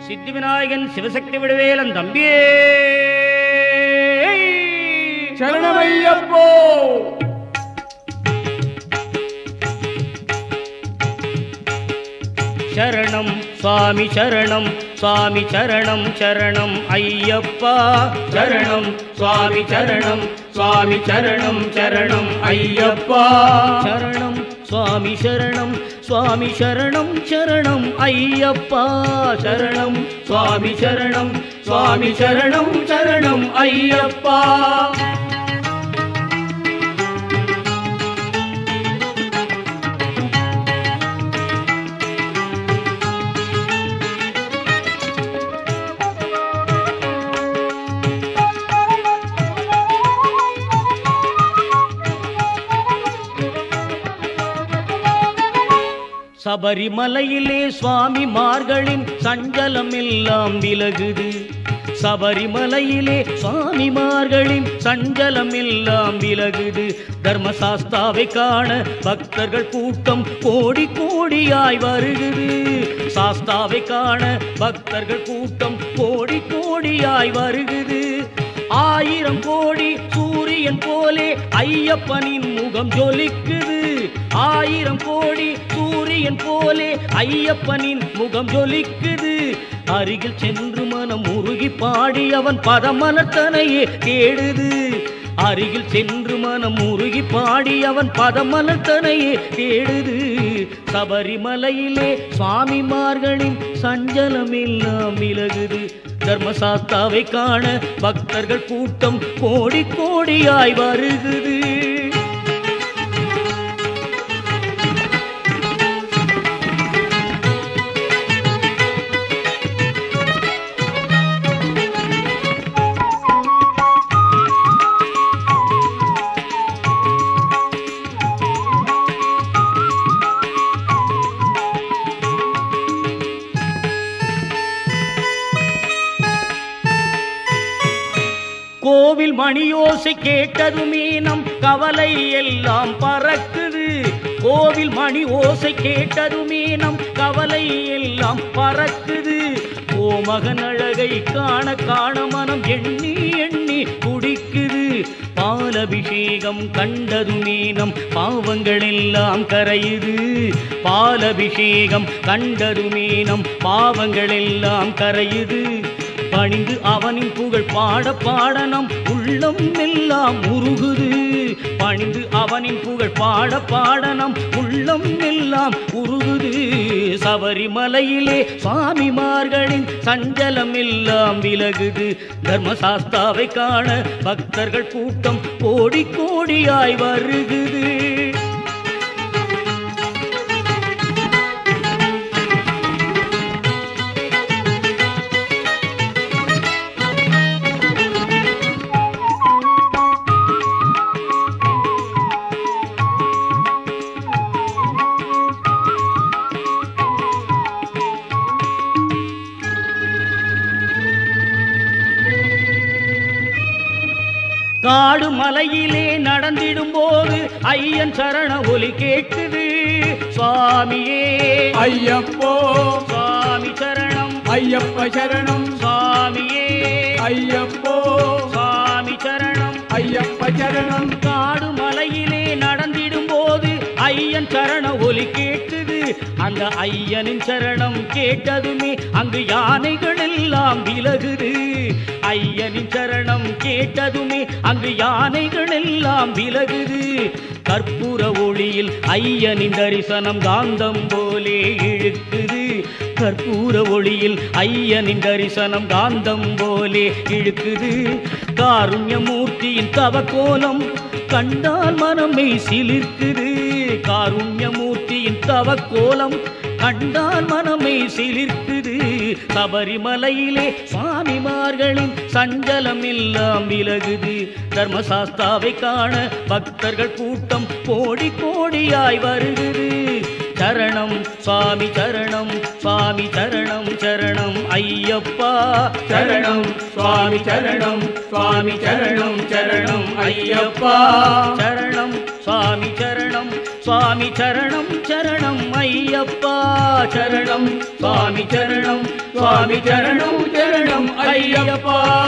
சித்தி விநாயகன் சிவசக்தி விடுவேலன் தம்பியே சரணமையப்போ சரணம் சுவாமி சரணம் சுவாமி சரணம் சரணம் ஐயப்பா சரணம் சுவாமி சரணம் சுவாமி சரணம் சரணம் ஐயப்பா சரணம் சுவாமி சரணம் சுவாமி சரணம் சரணம் ஐயப்பா சரணம் சுவாமி சரணம் சுவாமி சரணம் சரணம் ஐயப்பா சபரிமலையிலே சுவாமிமார்களின் சஞ்சலம் எல்லாம் விலகுது சபரிமலையிலே சுவாமிமார்களின் சஞ்சலம் எல்லாம் விலகுது தர்மசாஸ்தாவை காண பக்தர்கள் கூட்டம் கோடி கோடியாய் வருகுது சாஸ்தாவை காண பக்தர்கள் கூட்டம் கோடி கோடியாய் வருகுது ஆயிரம் கோடி சூரியன் போலே ஐயப்பனின் முகம் ஜொலிக்குது ஆயிரம் கோடி சூரியன் போலே ஐயப்பனின் முகம் ஜொலிக்குது அருகில் சென்று மனம் உருகி பாடி அவன் பதமலத்தனையே தேடுது அருகில் சென்று மனம் உருகி பாடி அவன் பதமலத்தனையே தேடுது சபரிமலையிலே சுவாமிமார்களின் சஞ்சலம் எல்லாம் விலகுது தர்மசாஸ்தாவை காண பக்தர்கள் கூட்டம் கோடி கோடியாய் வருகுது கோவில் மணியோசை கேட்டதுமே நம் கவலை எல்லாம் பறக்குது கோவில் மணி ஓசை கேட்டதுமே நம் கவலை எல்லாம் பறக்குது ஓ மகன் அழகை காண காண மனம் எண்ணி எண்ணி குடிக்குது பாலபிஷேகம் கண்டதுமே நம் பாவங்கள் எல்லாம் கரையுது பாலபிஷேகம் கண்டதுமே நம் பாவங்கள் எல்லாம் கரையுது பணிந்து அவனின் புகழ் பாட பாட நம் உள்ளம் எல்லாம் உருகுது பணிந்து அவனின் புகழ் பாட பாட நம் உள்ளம் எல்லாம் உருகுது சபரிமலையிலே சுவாமிமார்களின் சஞ்சலம் எல்லாம் விலகுது தர்மசாஸ்தாவை காண பக்தர்கள் கூட்டம் கோடி கோடியாய் வருகுது காடு மலையிலே நடந்திடும் போது ஐயன் சரண ஒலி கேட்குது சுவாமியே ஐயப்போ சுவாமி சரணம் ஐயப்ப சரணம் சுவாமியே ஐயப்போ சுவாமி சரணம் ஐயப்ப சரணம் காடு மலையிலே நடந்திடும் போது ஐயன் சரண ஒலி கேட்குது அந்த ஐயனின் சரணம் கேட்டதுமே அங்கு யானைகள் எல்லாம் விலகுது ஐயனின் சரணம் கேட்டதுமே அங்கு யானைகள் எல்லாம் விலகுது கற்பூர ஒளியில் ஐயனின் தரிசனம் காந்தம் போலே இழுக்குது கற்பூர ஒளியில் ஐயனின் தரிசனம் காந்தம் போலே இழுக்குது காருண்யமூர்த்தியின் தவக்கோலம் கண்டால் மனமே சிலிர்க்குது காருண்யமூர்த்தியின் தவக்கோலம் கண்டால் மனமே சிலிர்க்குது சபரிமலையிலே சுவாமிமார்களின் சஞ்சலம் எல்லாம் விலகுது தர்மசாஸ்தாவை காண பக்தர்கள் கூட்டம் கோடி கோடியாய் வருகுது சரணம் சுவாமி சரணம் சுவாமி சரணம் சரணம் ஐயப்பா சரணம் சுவாமி சரணம் சுவாமி சரணம் சரணம் ஐயப்பா சரணம் சுவாமி சரணம் சுவாமி சரணம் சரணம் ஐயப்பா சரணம் சுவாமி சரணம் சுவாமி சரணம் சரணம் ஐயப்பா